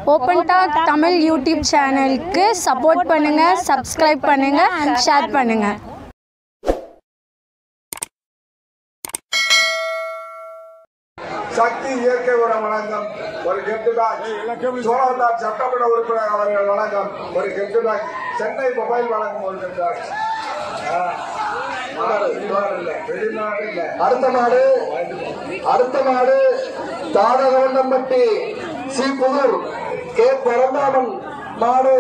Open talk Tamil YouTube சேனலுக்கு support பண்ணுங்கள் subscribe பண்ணுங்கள் ஷேர் பண்ணுங்கள் சக்தி இயற்கை உரம் வழங்கும் ஒரு கெப்ட் பேக் சோழவந்தார் சட்டமன்ற உறுப்பினர் அவர்கள் வழங்கும் ஒரு கெப்ட் பேக் சென்னை மொபைல் வழங்கும் ஒரு கெப்ட் பேக் வெளிநாடு இல்ல அடுத்த மாடு அடுத்த மாடு தாடகவண்டம்பட்டி சி புதூர் கே பரந்தாமன் மாடு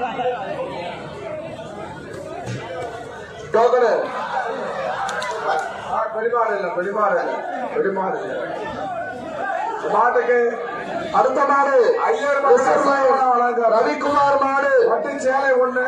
டோக்கனு ஆ, வெளிமாடு இல்ல வெளிமாடு இல்ல வெளிமாடு இல்ல மாட்டுக்கு அடுத்த மாடு ஐயர் மக்கள் சமூகம் வழங்கும் ரவிக்குமார் மாடு பட்டு சேலை ஒண்ணு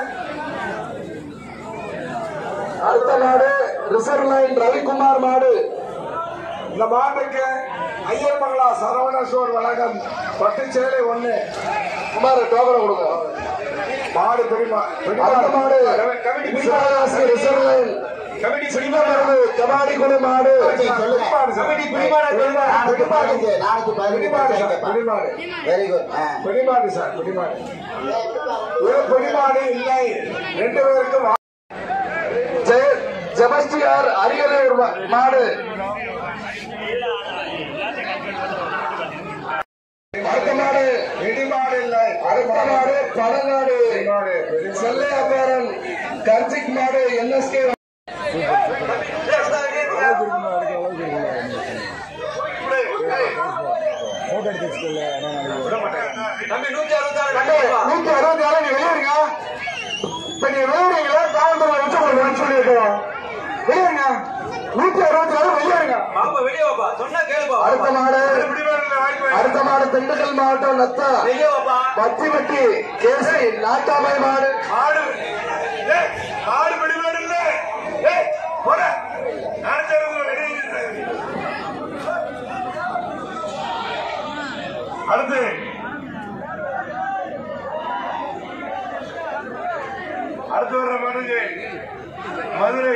அடுத்த மாடு ரிசர்வ் லைன் ரவிக்குமார் மாடு இந்த மாட்டுக்கு ஐயர் மங்களா சரவண ஸ்டோர் வழங்கம் பட்டு சேலை ஒண்ணு குமார் டோக்கனை கொடுங்க மாடு பெரியமா அடுத்த மாடு சிவகாசி ரிசர்வ் லைன் சிவமருது கபாடி குழு மாடு வெரி குட் பிடிமாடு சார் பிடிமாடு ஒரு பிடிமாடு இல்லை ரெண்டு பேருக்கும் வா- ஜெய ஜெபஸ்டியார் அரியலூர் மா- மாடு அடுத்த மாடு பிடிமாடு இல்லை அடுத்த மாடு பழங்காடு பிடிமாடு பிடிமாடு. செல்லையாபாரன் கர்ஜிக் மாடு என்எஸ்கே நூத்தி அறுபத்தி ஏழு நீ வெளியேறுங்க இப்ப நீ வெளியேறீங்களா காவல்துறை வச்சு உங்களுக்கு சொல்லியிருக்கோம் வெளியேறுங்க நூத்தி அறுபத்தி ஏழு வெளியேறுங்க பாப்பா வெளியே வாப்பா சொன்னா கேளுப்பா அடுத்த மாடு பிடிமாடு இல்லை, வாங்கி வை. அடுத்த மாடு திண்டுக்கல் மாவட்டம் நத்தா வெளியே வாப்பா பத்திவட்டி கேசி நாட்டாமை மாடு மாடு ஏய், மாடு பிடிமாடு இல்லை ஏய், போட. நினைச்சவங்க வெளியே இரு. அடுத்து அடுத்து வர்ற மனுக்கு மதுரை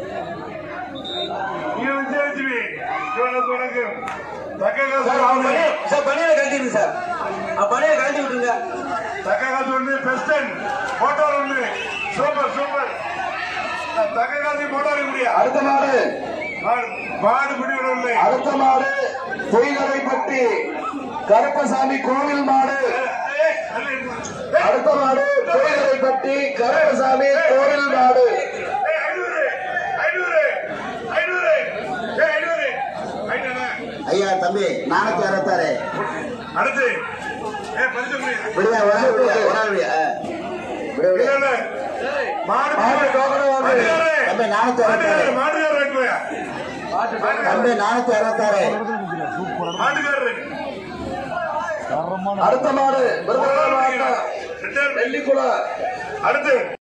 நீ விஜயலட்சுமி இவனுக்கு உனக்கு தக்க சார் அவன் காசு பணியை சார் பணியில கழட்டிடுங்க சார் அவன் பணியை கழட்டி விட்டுருங்க தக்க காசு ஒன்று பெஸ்டன் மோட்டார் ஒன்று சூப்பர் சூப்பர் தக்க காசு மோட்டார் முடியா அடுத்த மாடு மாடு பிடிவிடவில்லை அடுத்த மாடு பொய்கரைப்பட்டி கருப்பசாமி கோவில் மாடு ஏய், அல்ல, ஏய், அடுத்த மாடு பொய்கரைப்பட்டி கருப்பசாமி கோவில் மாடு ஏய், ஐநூறு ஐநூறு ஐநூறு ஏய், ஐநூறு ஐநூறு ஐயா தம்பி நானூத்தி அறுபத்தாறு அடுத்து ஏ பரிசு முடியா விடுங்க ஒரு நாள் விடுங்க ஒரு நாள் விடுங்க ஆ. விடு, விடு. இல்ல, இல்ல. மாடு மாடு டோக்கன் வாங்கு. மாட்டுக்காரரு. தம்பி நானூத்தி அறுபத்தாறு மாட்டுக்காரரு, மாட்டுக்காரரு ரைட் போயா. தம்பி நானூத்தி அறுபத்தாறு மாட்டுக்காரரு. அடுத்த மாடு விருதுநகர் மாவட்டம் ரிட்டர்ன். நெல்லிக்குளம் அடுத்து